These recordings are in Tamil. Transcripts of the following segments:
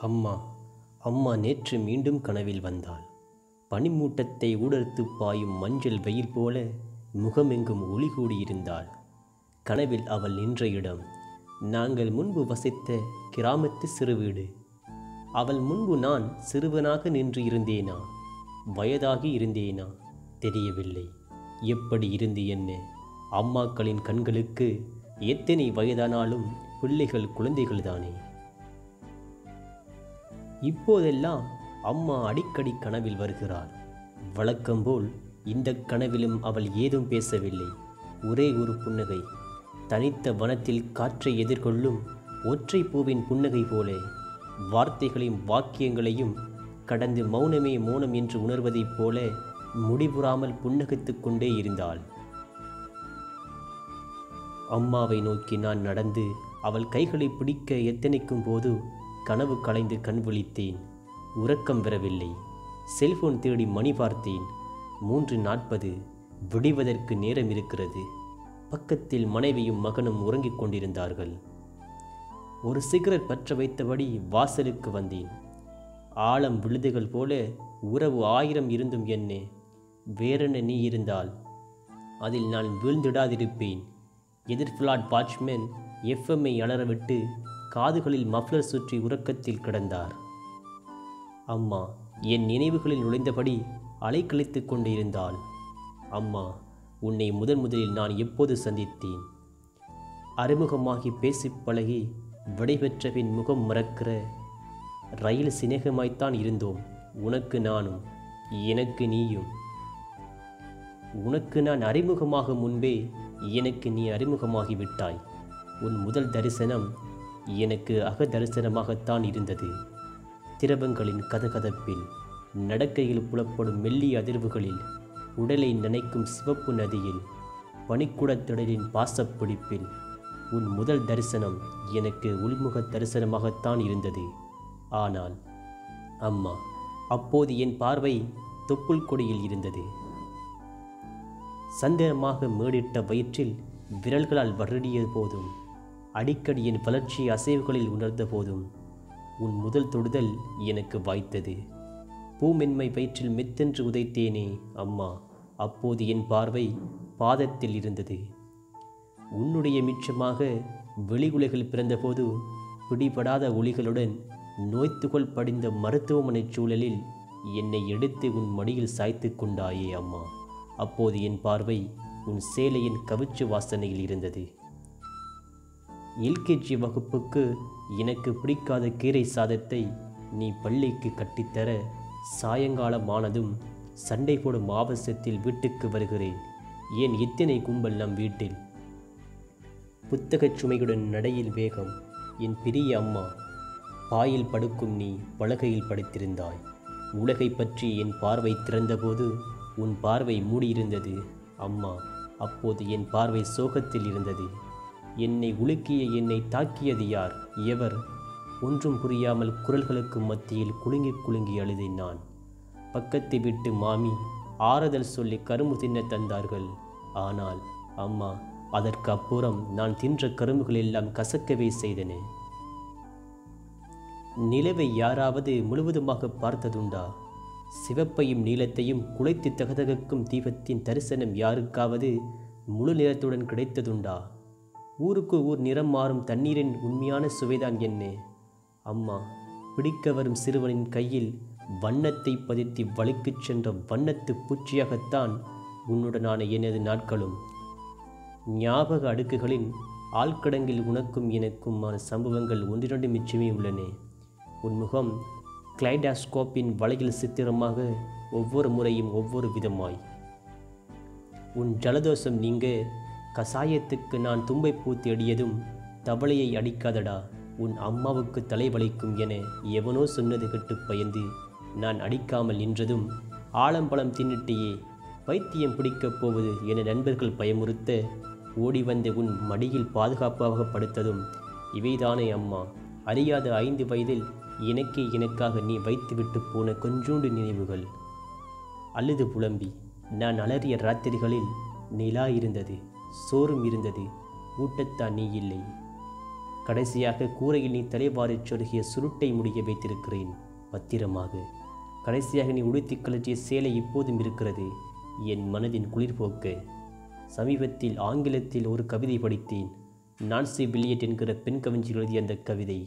அம்மா அம்மா நேற்று மீண்டும் கனவில் வந்தாள் பனிமூட்டத்தை ஊடறுத்து பாயும் மஞ்சள் வெயில் போல முகமெங்கும் ஒளி கூடியிருந்தாள் கனவில் அவள் நின்ற இடம் நாங்கள் முன்பு வசித்த கிராமத்து சிறு வீடு அவள் முன்பு நான் சிறுவனாக நின்று இருந்தேனா வயதாகி இருந்தேனா தெரியவில்லை எப்படி இருந்து என்ன அம்மாக்களின் கண்களுக்கு எத்தனை வயதானாலும் பிள்ளைகள் குழந்தைகள்தானே இப்போதெல்லாம் அம்மா அடிக்கடி கனவில் வருகிறாள் வழக்கம்போல் இந்த கனவிலும் அவள் ஏதும் பேசவில்லை ஒரே ஒரு புன்னகை தனித்த வனத்தில் காற்றை எதிர்கொள்ளும் ஒற்றை பூவின் புன்னகை போல வார்த்தைகளையும் வாக்கியங்களையும் கடந்து மௌனமே மௌனம் என்று உணர்வதைப் போல முடிவுறாமல் புன்னகைத்துக் கொண்டே இருந்தாள் அம்மாவை நோக்கி நான் நடந்து அவள் கைகளை பிடிக்க எத்தனைக்கும் போது கனவு கலைந்து கண் விழித்தேன் உறக்கம் வரவில்லை செல்போன் தேடி மணி பார்த்தேன் மூன்று நாற்பது விடிவதற்கு நேரம் இருக்கிறது பக்கத்தில் மனைவியும் மகனும் உறங்கிக் கொண்டிருந்தார்கள் ஒரு சிகரெட் பற்ற வைத்தபடி வாசலுக்கு வந்தேன் ஆழம் விழுதுகள் போல உறவு ஆயிரம் இருந்தும் என்ன வேறென்ன நீ இருந்தால் அதில் நான் வீழ்ந்திடாதிருப்பேன் எதிர் ஃப்ளாட் வாட்ச்மேன் எஃப்எம்ஐ அலறவிட்டு காதுகளில் மஃப்ளர் சுற்றி உறக்கத்தில் கிடந்தார் அம்மா என் நினைவுகளில் நுழைந்தபடி அலைக்கழித்து கொண்டிருந்தாள் அம்மா உன்னை முதன் முதலில் நான் எப்போது சந்தித்தேன் அறிமுகமாகி பேசிப் பழகி விடைபெற்ற பின் முகம் மறக்கிற ரயில் சிநேகமாய்த்தான் இருந்தோம் உனக்கு நானும் எனக்கு நீயும் உனக்கு நான் அறிமுகமாக முன்பே எனக்கு நீ அறிமுகமாகி விட்டாய் உன் முதல் தரிசனம் எனக்கு அக தரிசனமாகத்தான் இருந்தது திரவங்களின் கதகதப்பில் நடக்கையில் புலப்படும் மெல்லிய அதிர்வுகளில் உடலை நனைக்கும் சிவப்பு நதியில் பனிக்குடத்திடலின் பாசப்பிடிப்பில் உன் முதல் தரிசனம் எனக்கு உள்முக தரிசனமாகத்தான் இருந்தது ஆனால் அம்மா அப்போது என் பார்வை தொப்புள் கொடியில் இருந்தது சந்திரமாக மேடிட்ட வயிற்றில் விரல்களால் வருடிய போதும் அடிக்கடி என் வளர்ச்சி அசைவுகளில் உணர்ந்த போதும் உன் முதல் தொடுதல் எனக்கு வாய்த்தது பூமென்மை வயிற்றில் மெத்தென்று உதைத்தேனே அம்மா அப்போது என் பார்வை பாதத்தில் இருந்தது உன்னுடைய மிச்சமாக வெளியுலகில் பிறந்தபோது பிடிபடாத ஒளிகளுடன் நோய்த்துகள் படிந்த மருத்துவமனை சூழலில் என்னை எடுத்து உன் மடியில் சாய்த்து கொண்டாயே அம்மா அப்போது என் பார்வை உன் சேலையின் கவிச்சு வாசனையில் இருந்தது எல்கேஜி வகுப்புக்கு எனக்கு பிடிக்காத கீரை சாதத்தை நீ பள்ளிக்கு கட்டித்தர சாயங்காலமானதும் சண்டை போடும் ஆவசத்தில் வீட்டுக்கு வருகிறேன் ஏன் இத்தனை கும்பல் நம் வீட்டில் புத்தகச் சுமையுடன் நடையில் வேகம் என் பெரிய அம்மா பாயில் படுக்கும் நீ பலகையில் படுத்திருந்தாய் உலகை பற்றி என் பார்வை திறந்தபோது உன் பார்வை மூடியிருந்தது அம்மா அப்போது என் பார்வை சோகத்தில் இருந்தது என்னை உலுக்கிய என்னை தாக்கியது யார் எவர் ஒன்றும் புரியாமல் குரல்களுக்கு மத்தியில் குலுங்கி குலுங்கி அழுதேன் நான் பக்கத்தை விட்டு மாமி ஆறுதல் சொல்லி கரும்பு தின்ன தந்தார்கள் ஆனால் அம்மா அதற்கு அப்புறம் நான் தின்ற கரும்புகள் எல்லாம் கசக்கவே செய்தன நிலவை யாராவது முழுவதுமாக பார்த்ததுண்டா சிவப்பையும் நீலத்தையும் குலைத்து தகதகக்கும் தீபத்தின் தரிசனம் யாருக்காவது முழு நிறத்துடன் கிடைத்ததுண்டா ஊருக்கு ஊர் நிறம் மாறும் தண்ணீரின் உண்மையான சுவைதான் என்ன அம்மா பிடிக்க வரும் சிறுவனின் கையில் வண்ணத்தை பதித்து வழுக்கிச் சென்ற வண்ணத்து பூச்சியாகத்தான் உன்னுடனான எனது நாட்களும் ஞாபக அடுக்குகளின் ஆழ்கடங்கில் உனக்கும் எனக்குமான சம்பவங்கள் ஒன்றிரண்டு மிச்சமே உள்ளன உன் முகம் கிளைடாஸ்கோப்பின் வலையில் சித்திரமாக ஒவ்வொரு முறையும் ஒவ்வொரு விதமாய் உன் ஜலதோஷம் நீங்க கசாயத்துக்கு நான் தும்பைப்பூ தேடியதும் தவளையை அடிக்காதடா உன் அம்மாவுக்கு தலை வலிக்கும் என எவனோ சொன்னது கெட்டு பயந்து நான் அடிக்காமல் நின்றதும் ஆலம்பழம் தின்னிட்டியே பைத்தியம் பிடிக்கப் போவது என நண்பர்கள் பயமுறுத்த ஓடி வந்த உன் மடியில் பாதுகாப்பாக படுத்ததும் இவைதானே அம்மா அறியாத ஐந்து வயதில் எனக்கே எனக்காக நீ வைத்துவிட்டு போன கொஞ்சோண்டு நினைவுகள் அழுது புலம்பி நான் அலறிய ராத்திரிகளில் நிலா இருந்தது சோறும் இருந்தது ஊட்டத்தான் நீ இல்லை கடைசியாக கூரையில் நீ தலைவாரிச் சொருகிய சுருட்டை முடிய வைத்திருக்கிறேன் பத்திரமாக கடைசியாக நீ உடுத்தி கழற்றிய சேலை இப்போதும் இருக்கிறது என் மனதின் குளிர்போக்கு சமீபத்தில் ஆங்கிலத்தில் ஒரு கவிதை படித்தேன் நான்சி பில்லியட் என்கிற பெண் கவிஞர் எழுதிய அந்த கவிதை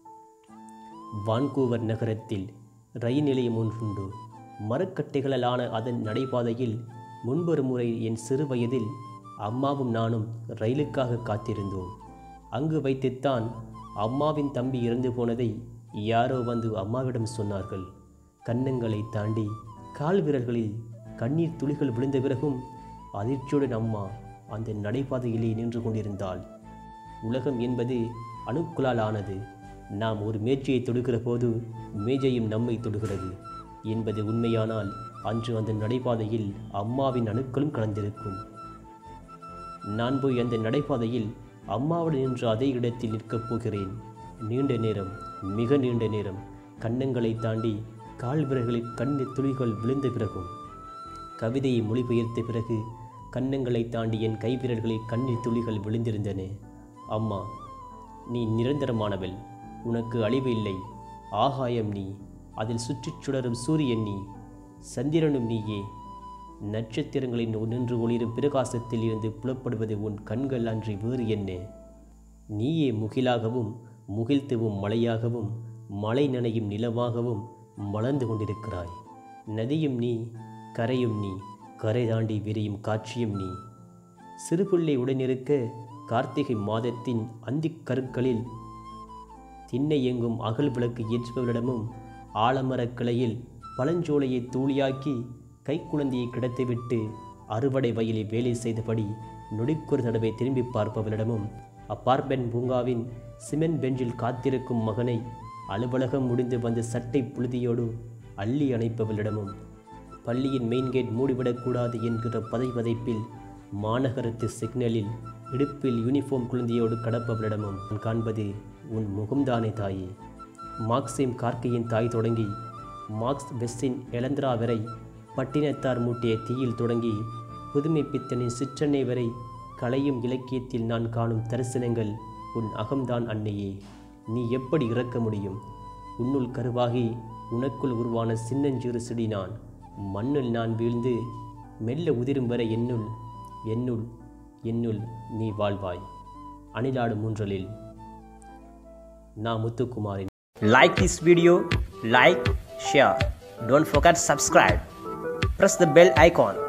வான்கூவர் நகரத்தில் ரயில் நிலையம் ஒன்றுண்டு மரக்கட்டைகளாலான அதன் நடைபாதையில் முன்பொரு முறை என் சிறு வயதில் அம்மாவும் நானும் ரயிலுக்காக காத்திருந்தோம் அங்கு வைத்துத்தான் அம்மாவின் தம்பி இறந்து போனதை யாரோ வந்து அம்மாவிடம் சொன்னார்கள் கன்னங்களை தாண்டி கால் விரல்களில் கண்ணீர் துளிகள் விழுந்த பிறகும் அதிர்ச்சியுடன் அம்மா அந்த நடைபாதையிலே நின்று கொண்டிருந்தாள் உலகம் என்பது அணுக்களால் ஆனது நாம் ஒரு மேஜையை தொடுகிற போது மேஜையும் நம்மை தொடுகிறது என்பது உண்மையானால் அன்று அந்த நடைபாதையில் அம்மாவின் அணுக்களும் கலந்திருக்கும் நான் போய் அந்த நடைபாதையில் அம்மாவுடன் நின்று அதே இடத்தில் நிற்கப் போகிறேன் நீண்ட நேரம் மிக நீண்ட நேரம் கன்னங்களை தாண்டி கால் விரல்களில் கண்ணீர் துளிகள் விழுந்த பிறகும் கவிதையை மொழிபெயர்த்த பிறகு கன்னங்களை தாண்டி என் கைவிரல்களில் கண்ணீர் துளிகள் விழுந்திருந்தன அம்மா நீ நிரந்தரமானவள் உனக்கு அழிவு இல்லை ஆகாயம் நீ அதில் சுற்றிச் சுடரும் சூரியன் நீ சந்திரனும் நீயே நட்சத்திரங்களின் நின்று ஒளிரும் பிரகாசத்தில் இருந்து புலப்படுவது உன் கண்கள் அன்றி வேறு என்ன நீயே முகிலாகவும் முகிழ்த்துவும் மழையாகவும் மழை நனையும் நிலவாகவும் மலர்ந்து கொண்டிருக்கிறாய் நதியும் நீ கரையும் நீ கரை தாண்டி விரியும் காட்சியும் நீ சிறுபிள்ளை உடனிருக்க கார்த்திகை மாதத்தின் அந்திக் கருக்களில் திண்ணை எங்கும் அகல் விளக்கு ஏற்றுபவரிடமும் ஆலமரக் கிளையில் பழஞ்சோலையை தூளியாக்கி கைக்குழந்தையை கிடத்திவிட்டு அறுவடை வயலில் வேலை செய்தபடி நொடிக்கொரு தடவை திரும்பி பார்ப்பவரிடமும் அப்பார்ட்மெண்ட் பூங்காவின் சிமெண்ட் பெஞ்சில் காத்திருக்கும் மகனை அலுவலகம் முடிந்து வந்து சட்டை புழுதியோடு அள்ளி அணைப்பவளிடமும் பள்ளியின் மெயின் கேட் மூடிவிடக்கூடாது என்கிற பதைபதைப்பில் மாநகரத்து சிக்னலில் இடுப்பில் யூனிஃபார்ம் குழந்தையோடு கடப்பவளிடமும் நான் காண்பது உன் முகம்தானே தாயே மார்க்சிம் கார்க்கையின் தாய் தொடங்கி மார்க்ஸ் வெஸ்டின் எலந்திரா வரை பட்டினத்தார் மூட்டிய தீயில் தொடங்கி புதுமை பித்தனின் சிற்றன்னை வரை கலையும் இலக்கியத்தில் நான் காணும் தரிசனங்கள் உன் அகம்தான் அன்னையே நீ எப்படி இறக்க முடியும் உன்னுள் கருவாகி உனக்குள் உருவான சின்னஞ்சிறு செடி நான் மண்ணில் நான் வீழ்ந்து மெல்ல உதிரும் வரை என்னுள் என்னுள் என்னுள் நீ வாழ்வாய் அணிலாடு மூன்றலில் நான் முத்துக்குமாரின் like this video like share don't forget subscribe press the bell icon